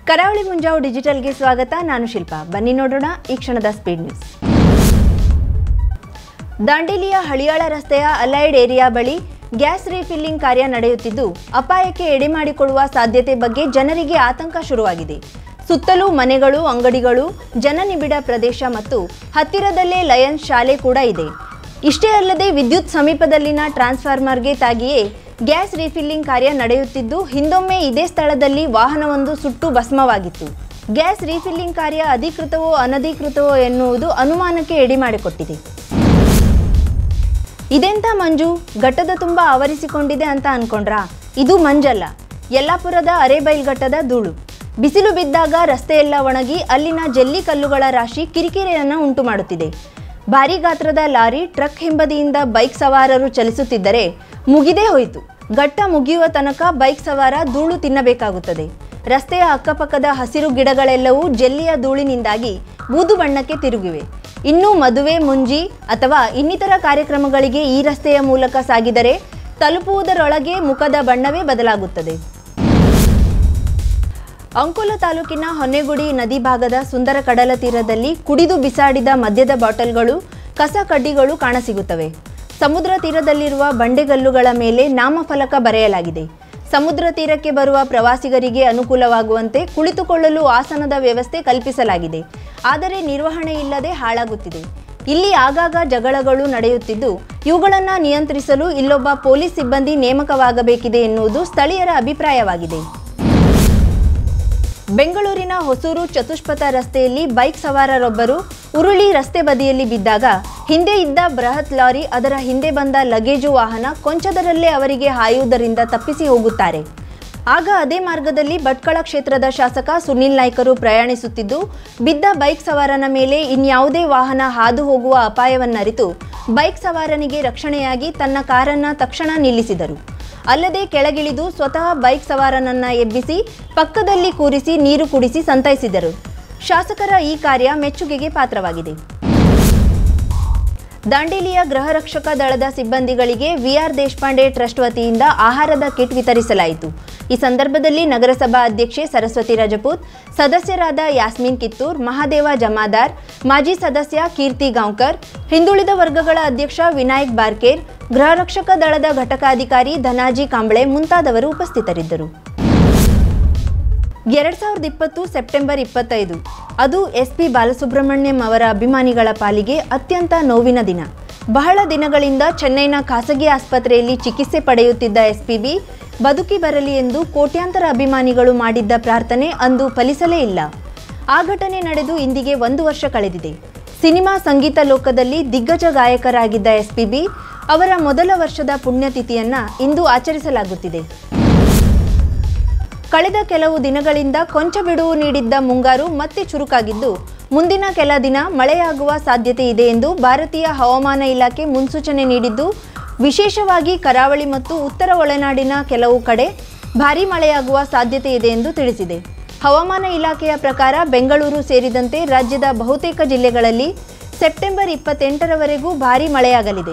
ಕರಾವಳಿ ಮುಂಜಾವು ಡಿಜಿಟಲ್ಗೆ ಸ್ವಾಗತ ನಾನು ಶಿಲ್ಪಾ ಬನ್ನಿ ನೋಡೋಣ ಈ ಕ್ಷಣದ ಸ್ಪೀಡ್ ನ್ಯೂಸ್ ದಾಂಡೇಲಿಯ ಹಳಿಯಾಳ ರಸ್ತೆಯ ಅಲೈಡ್ ಏರಿಯಾ ಬಳಿ ಗ್ಯಾಸ್ ರೀಫಿಲ್ಲಿಂಗ್ ಕಾರ್ಯ ನಡೆಯುತ್ತಿದ್ದು ಅಪಾಯಕ್ಕೆ ಎಡೆಮಾಡಿಕೊಳ್ಳುವ ಸಾಧ್ಯತೆ ಬಗ್ಗೆ ಜನರಿಗೆ ಆತಂಕ ಶುರುವಾಗಿದೆ ಸುತ್ತಲೂ ಮನೆಗಳು ಅಂಗಡಿಗಳು ಜನನಿಬಿಡ ಪ್ರದೇಶ ಮತ್ತು ಹತ್ತಿರದಲ್ಲೇ ಲಯನ್ಸ್ ಶಾಲೆ ಕೂಡ ಇದೆ ಇಷ್ಟೇ ಅಲ್ಲದೆ ವಿದ್ಯುತ್ ಸಮೀಪದಲ್ಲಿನ ಟ್ರಾನ್ಸ್ಫಾರ್ಮರ್ಗೆ ತಾಗಿಯೇ ಗ್ಯಾಸ್ ರೀಫಿಲ್ಲಿಂಗ್ ಕಾರ್ಯ ನಡೆಯುತ್ತಿದ್ದು ಹಿಂದೊಮ್ಮೆ ಇದೇ ಸ್ಥಳದಲ್ಲಿ ವಾಹನವೊಂದು ಸುಟ್ಟು ಭಸ್ಮವಾಗಿತ್ತು ಗ್ಯಾಸ್ ರೀಫಿಲ್ಲಿಂಗ್ ಕಾರ್ಯ ಅಧಿಕೃತವೋ ಅನಧಿಕೃತವೋ ಎನ್ನುವುದು ಅನುಮಾನಕ್ಕೆ ಎಡೆಮಾಡಿಕೊಟ್ಟಿದೆ ಇದೆಂತ ಮಂಜು ಘಟ್ಟದ ತುಂಬ ಆವರಿಸಿಕೊಂಡಿದೆ ಅಂತ ಅನ್ಕೊಂಡ್ರಾ ಇದು ಮಂಜಲ್ಲ ಯಲ್ಲಾಪುರದ ಅರೆಬೈಲ್ಘಟ್ಟದ ಧೂಳು ಬಿಸಿಲು ಬಿದ್ದಾಗ ರಸ್ತೆಯೆಲ್ಲ ಒಣಗಿ ಅಲ್ಲಿನ ಜಲ್ಲಿ ಕಲ್ಲುಗಳ ರಾಶಿ ಕಿರಿಕಿರಿಯನ್ನು ಉಂಟು ಮಾಡುತ್ತಿದೆ ಭಾರಿ ಗಾತ್ರದ ಲಾರಿ ಟ್ರಕ್ ಹಿಂಬದಿಯಿಂದ ಬೈಕ್ ಸವಾರರು ಚಲಿಸುತ್ತಿದ್ದರೆ ಮುಗಿದೇ ಹೋಯಿತು ಘಟ್ಟ ಮುಗಿಯುವ ತನಕ ಬೈಕ್ ಸವಾರ ಧೂಳು ತಿನ್ನಬೇಕಾಗುತ್ತದೆ ರಸ್ತೆಯ ಅಕ್ಕಪಕ್ಕದ ಹಸಿರು ಗಿಡಗಳೆಲ್ಲವೂ ಜೆಲ್ಲಿಯ ಧೂಳಿನಿಂದಾಗಿ ಬೂದು ಬಣ್ಣಕ್ಕೆ ತಿರುಗಿವೆ ಇನ್ನು ಮದುವೆ ಮುಂಜಿ ಅಥವಾ ಇನ್ನಿತರ ಕಾರ್ಯಕ್ರಮಗಳಿಗೆ ಈ ರಸ್ತೆಯ ಮೂಲಕ ಸಾಗಿದರೆ ತಲುಪುವುದರೊಳಗೆ ಮುಖದ ಬಣ್ಣವೇ ಬದಲಾಗುತ್ತದೆ ಅಂಕೋಲ ತಾಲೂಕಿನ ಹೊನ್ನೆಗುಡಿ ನದಿ ಭಾಗದ ಸುಂದರ ಕಡಲ ತೀರದಲ್ಲಿ ಕುಡಿದು ಬಿಸಾಡಿದ ಮದ್ಯದ ಬಾಟಲ್ಗಳು ಕಸ ಕಡ್ಡಿಗಳು ಕಾಣಸಿಗುತ್ತವೆ ಸಮುದ್ರ ತೀರದಲ್ಲಿರುವ ಬಂಡೆಗಲ್ಲುಗಳ ಮೇಲೆ ನಾಮಫಲಕ ಬರೆಯಲಾಗಿದೆ ಸಮುದ್ರ ತೀರಕ್ಕೆ ಬರುವ ಪ್ರವಾಸಿಗರಿಗೆ ಅನುಕೂಲವಾಗುವಂತೆ ಕುಳಿತುಕೊಳ್ಳಲು ಆಸನದ ವ್ಯವಸ್ಥೆ ಕಲ್ಪಿಸಲಾಗಿದೆ ಆದರೆ ನಿರ್ವಹಣೆ ಇಲ್ಲದೆ ಹಾಳಾಗುತ್ತಿದೆ ಇಲ್ಲಿ ಆಗಾಗ ಜಗಳಗಳು ನಡೆಯುತ್ತಿದ್ದು ಇವುಗಳನ್ನು ನಿಯಂತ್ರಿಸಲು ಇಲ್ಲೊಬ್ಬ ಪೊಲೀಸ್ ಸಿಬ್ಬಂದಿ ನೇಮಕವಾಗಬೇಕಿದೆ ಎನ್ನುವುದು ಸ್ಥಳೀಯರ ಅಭಿಪ್ರಾಯವಾಗಿದೆ ಬೆಂಗಳೂರಿನ ಹೊಸೂರು ಚತುಷ್ಪಥ ರಸ್ತೆಯಲ್ಲಿ ಬೈಕ್ ಸವಾರರೊಬ್ಬರು ಉರುಳಿ ರಸ್ತೆ ಬದಿಯಲ್ಲಿ ಬಿದ್ದಾಗ ಹಿಂದೆ ಇದ್ದ ಬೃಹತ್ ಲಾರಿ ಅದರ ಹಿಂದೆ ಬಂದ ಲಗೇಜು ವಾಹನ ಕೊಂಚದರಲ್ಲೇ ಅವರಿಗೆ ಹಾಯುವುದರಿಂದ ತಪ್ಪಿಸಿ ಹೋಗುತ್ತಾರೆ ಆಗ ಅದೇ ಮಾರ್ಗದಲ್ಲಿ ಭಟ್ಕಳ ಕ್ಷೇತ್ರದ ಶಾಸಕ ಸುನಿಲ್ ನಾಯ್ಕರು ಪ್ರಯಾಣಿಸುತ್ತಿದ್ದು ಬಿದ್ದ ಬೈಕ್ ಸವಾರನ ಮೇಲೆ ಇನ್ಯಾವುದೇ ವಾಹನ ಹಾದು ಹೋಗುವ ಅಪಾಯವನ್ನರಿತು ಬೈಕ್ ಸವಾರನಿಗೆ ರಕ್ಷಣೆಯಾಗಿ ತನ್ನ ಕಾರನ್ನ ತಕ್ಷಣ ನಿಲ್ಲಿಸಿದರು ಅಲ್ಲದೆ ಕೆಳಗಿಳಿದು ಸ್ವತಃ ಬೈಕ್ ಸವಾರನನ್ನ ಎಬ್ಬಿಸಿ ಪಕ್ಕದಲ್ಲಿ ಕೂರಿಸಿ ನೀರು ಕುಡಿಸಿ ಸಂತೈಸಿದರು ಶಾಸಕರ ಈ ಕಾರ್ಯ ಮೆಚ್ಚುಗೆಗೆ ಪಾತ್ರವಾಗಿದೆ ದಾಂಡೇಲಿಯ ಗೃಹ ರಕ್ಷಕ ದಳದ ಸಿಬ್ಬಂದಿಗಳಿಗೆ ವಿಆರ್ ದೇಶಪಾಂಡೆ ಟ್ರಸ್ಟ್ ವತಿಯಿಂದ ಆಹಾರದ ಕಿಟ್ ವಿತರಿಸಲಾಯಿತು ಈ ಸಂದರ್ಭದಲ್ಲಿ ನಗರಸಭಾ ಅಧ್ಯಕ್ಷೆ ಸರಸ್ವತಿ ರಜಪೂತ್ ಸದಸ್ಯರಾದ ಯಾಸ್ಮಿನ್ ಕಿತ್ತೂರ್ ಮಹಾದೇವ ಜಮಾದಾರ್ ಮಾಜಿ ಸದಸ್ಯ ಕೀರ್ತಿ ಗಾಂವ್ಕರ್ ಹಿಂದುಳಿದ ವರ್ಗಗಳ ಅಧ್ಯಕ್ಷ ವಿನಾಯಕ್ ಬಾರ್ಕೇರ್ ಗೃಹ ರಕ್ಷಕ ದಳದ ಘಟಕಾಧಿಕಾರಿ ಧನಾಜಿ ಕಾಂಬ್ಳೆ ಮುಂತಾದವರು ಉಪಸ್ಥಿತರಿದ್ದರು ಎರಡ್ ಸಾವಿರದ ಇಪ್ಪತ್ತು ಸೆಪ್ಟೆಂಬರ್ ಇಪ್ಪತ್ತೈದು ಅದು ಎಸ್ ಪಿ ಬಾಲಸುಬ್ರಹ್ಮಣ್ಯಂ ಅವರ ಅಭಿಮಾನಿಗಳ ಪಾಲಿಗೆ ಅತ್ಯಂತ ನೋವಿನ ದಿನ ಬಹಳ ದಿನಗಳಿಂದ ಚೆನ್ನೈನ ಖಾಸಗಿ ಆಸ್ಪತ್ರೆಯಲ್ಲಿ ಚಿಕಿತ್ಸೆ ಪಡೆಯುತ್ತಿದ್ದ ಎಸ್ಪಿಬಿ ಬದುಕಿ ಬರಲಿ ಎಂದು ಕೋಟ್ಯಾಂತರ ಅಭಿಮಾನಿಗಳು ಮಾಡಿದ್ದ ಪ್ರಾರ್ಥನೆ ಅಂದು ಫಲಿಸಲೇ ಇಲ್ಲ ಆ ಘಟನೆ ನಡೆದು ಇಂದಿಗೆ ಒಂದು ವರ್ಷ ಕಳೆದಿದೆ ಸಿನಿಮಾ ಸಂಗೀತ ಲೋಕದಲ್ಲಿ ದಿಗ್ಗಜ ಗಾಯಕರಾಗಿದ್ದ ಎಸ್ಪಿಬಿ ಅವರ ಮೊದಲ ವರ್ಷದ ಪುಣ್ಯತಿಥಿಯನ್ನ ಇಂದು ಆಚರಿಸಲಾಗುತ್ತಿದೆ ಕಳೆದ ಕೆಲವು ದಿನಗಳಿಂದ ಕೊಂಚ ಬಿಡುವು ನೀಡಿದ್ದ ಮುಂಗಾರು ಮತ್ತೆ ಚುರುಕಾಗಿದ್ದು ಮುಂದಿನ ಕೆಲ ದಿನ ಮಳೆಯಾಗುವ ಸಾಧ್ಯತೆ ಇದೆ ಎಂದು ಭಾರತೀಯ ಹವಾಮಾನ ಇಲಾಖೆ ಮುನ್ಸೂಚನೆ ನೀಡಿದ್ದು ವಿಶೇಷವಾಗಿ ಕರಾವಳಿ ಮತ್ತು ಉತ್ತರ ಒಳನಾಡಿನ ಕೆಲವು ಕಡೆ ಭಾರೀ ಮಳೆಯಾಗುವ ಸಾಧ್ಯತೆ ಇದೆ ಎಂದು ತಿಳಿಸಿದೆ ಹವಾಮಾನ ಇಲಾಖೆಯ ಪ್ರಕಾರ ಬೆಂಗಳೂರು ಸೇರಿದಂತೆ ರಾಜ್ಯದ ಬಹುತೇಕ ಜಿಲ್ಲೆಗಳಲ್ಲಿ ಸೆಪ್ಟೆಂಬರ್ ಇಪ್ಪತ್ತೆಂಟರವರೆಗೂ ಭಾರೀ ಮಳೆಯಾಗಲಿದೆ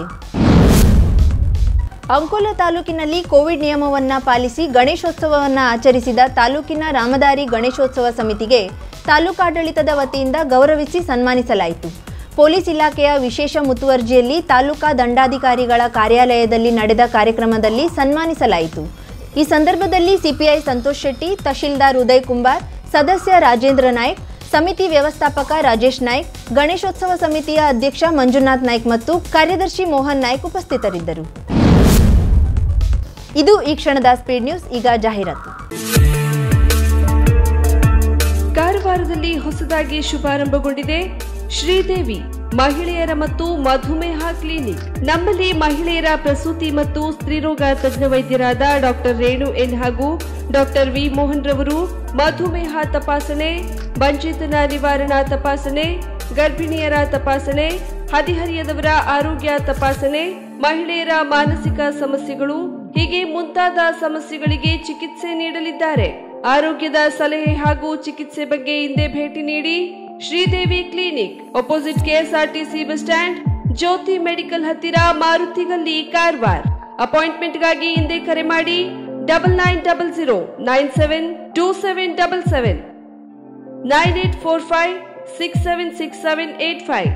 ಅಂಕೋಲ ತಾಲೂಕಿನಲ್ಲಿ ಕೋವಿಡ್ ನಿಯಮವನ್ನ ಪಾಲಿಸಿ ಗಣೇಶೋತ್ಸವವನ್ನು ಆಚರಿಸಿದ ತಾಲೂಕಿನ ರಾಮದಾರಿ ಗಣೇಶೋತ್ಸವ ಸಮಿತಿಗೆ ತಾಲೂಕಾಡಳಿತದ ವತಿಯಿಂದ ಗೌರವಿಸಿ ಸನ್ಮಾನಿಸಲಾಯಿತು ಪೊಲೀಸ್ ಇಲಾಖೆಯ ವಿಶೇಷ ಮುತುವರ್ಜಿಯಲ್ಲಿ ತಾಲೂಕಾ ದಂಡಾಧಿಕಾರಿಗಳ ಕಾರ್ಯಾಲಯದಲ್ಲಿ ನಡೆದ ಕಾರ್ಯಕ್ರಮದಲ್ಲಿ ಸನ್ಮಾನಿಸಲಾಯಿತು ಈ ಸಂದರ್ಭದಲ್ಲಿ ಸಿಪಿಐ ಸಂತೋಷ್ ಶೆಟ್ಟಿ ತಹಶೀಲ್ದಾರ್ ಉದಯ್ ಕುಂಬಾರ್ ಸದಸ್ಯ ರಾಜೇಂದ್ರ ನಾಯ್ಕ್ ಸಮಿತಿ ವ್ಯವಸ್ಥಾಪಕ ರಾಜೇಶ್ ನಾಯ್ಕ್ ಗಣೇಶೋತ್ಸವ ಸಮಿತಿಯ ಅಧ್ಯಕ್ಷ ಮಂಜುನಾಥ್ ನಾಯ್ಕ್ ಮತ್ತು ಕಾರ್ಯದರ್ಶಿ ಮೋಹನ್ ನಾಯ್ಕ್ ಉಪಸ್ಥಿತರಿದ್ದರು ಇದು ಈ ಕ್ಷಣದ ಸ್ಪೀಡ್ ನ್ಯೂಸ್ ಈಗ ಜಾಹೀರಾತು ಕಾರವಾರದಲ್ಲಿ ಹೊಸದಾಗಿ ಶುಭಾರಂಭಗೊಂಡಿದೆ ಶ್ರೀದೇವಿ ಮಹಿಳೆಯರ ಮತ್ತು ಮಧುಮೇಹ ಕ್ಲಿನಿಕ್ ನಮ್ಮಲ್ಲಿ ಮಹಿಳೆಯರ ಪ್ರಸೂತಿ ಮತ್ತು ಸ್ತ್ರೀರೋಗ ತಜ್ಞ ವೈದ್ಯರಾದ ಡಾಕ್ಟರ್ ರೇಣು ಎನ್ ಹಾಗೂ ಡಾಕ್ಟರ್ ವಿ ಮೋಹನ್ ರವರು ಮಧುಮೇಹ ತಪಾಸಣೆ ಬಂಚಿತನ ನಿವಾರಣಾ ತಪಾಸಣೆ ಗರ್ಭಿಣಿಯರ ತಪಾಸಣೆ ಹದಿಹರಿಯದವರ ಆರೋಗ್ಯ ತಪಾಸಣೆ ಮಹಿಳೆಯರ ಮಾನಸಿಕ ಸಮಸ್ಯೆಗಳು ಹೀಗೆ ಮುಂತಾದ ಸಮಸ್ಯೆಗಳಿಗೆ ಚಿಕಿತ್ಸೆ ನೀಡಲಿದ್ದಾರೆ ಆರೋಗ್ಯದ ಸಲಹೆ ಹಾಗೂ ಚಿಕಿತ್ಸೆ ಬಗ್ಗೆ ಹಿಂದೆ ಭೇಟಿ ನೀಡಿ Sridevi clinic opposite KSRTC bus stand Jyothi medical ಹತ್ತಿರ ಮಾರುತಿಗಲ್ಲಿ ಕಾರವಾರ್ ಅಪಾಯಿಂಟ್ಮೆಂಟ್ಗಾಗಿ ಹಿಂದೆ ಕರೆ ಮಾಡಿ double nine double zero nine seven two seven double seven nine eight four five six seven six seven eight five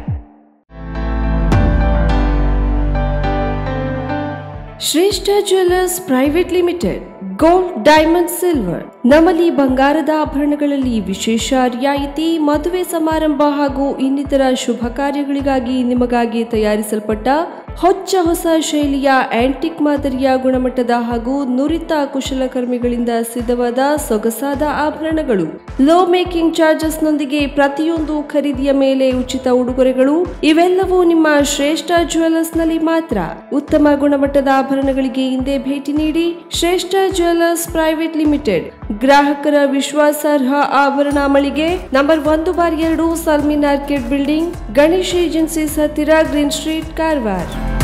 Shreshta jewellers private limited gold diamond silver ನಮ್ಮಲ್ಲಿ ಬಂಗಾರದ ಆಭರಣಗಳಲ್ಲಿ ವಿಶೇಷ ರಿಯಾಯಿತಿ ಮದುವೆ ಸಮಾರಂಭ ಹಾಗೂ ಇನ್ನಿತರ ಶುಭ ಕಾರ್ಯಗಳಿಗಾಗಿ ನಿಮಗಾಗಿ ತಯಾರಿಸಲ್ಪಟ್ಟ ಹೊಚ್ಚ ಹೊಸ ಶೈಲಿಯ ಆಂಟಿಕ್ ಮಾದರಿಯ ಗುಣಮಟ್ಟದ ಹಾಗೂ ನುರಿತ ಕುಶಲಕರ್ಮಿಗಳಿಂದ ಸಿದ್ಧವಾದ ಸೊಗಸಾದ ಆಭರಣಗಳು ಲೋ ಮೇಕಿಂಗ್ ಚಾರ್ಜಸ್ನೊಂದಿಗೆ ಪ್ರತಿಯೊಂದು ಖರೀದಿಯ ಮೇಲೆ ಉಚಿತ ಉಡುಗೊರೆಗಳು ಇವೆಲ್ಲವೂ ನಿಮ್ಮ ಶ್ರೇಷ್ಠ ಜ್ಯುವೆಲ್ಲರ್ಸ್ನಲ್ಲಿ ಮಾತ್ರ ಉತ್ತಮ ಗುಣಮಟ್ಟದ ಆಭರಣಗಳಿಗೆ ಹಿಂದೆ ಭೇಟಿ ನೀಡಿ ಶ್ರೇಷ್ಠ ಜ್ಯುವೆಲ್ಲರ್ಸ್ ಪ್ರೈವೇಟ್ ಲಿಮಿಟೆಡ್ ಗ್ರಾಹಕರ ವಿಶ್ವಾಸಾರ್ಹ ಆಭರಣ ಮಳಿಗೆ ನಂಬರ್ ಒಂದು ಬಾರ್ ಎರಡು ಸಲ್ಮಿನ್ ಆರ್ಕಿಡ್ ಬಿಲ್ಡಿಂಗ್ ಗಣೇಶ್ ಏಜೆನ್ಸೀಸ್ ಹತ್ತಿರ ಗ್ರೀನ್ ಸ್ಟ್ರೀಟ್ ಕಾರವಾರ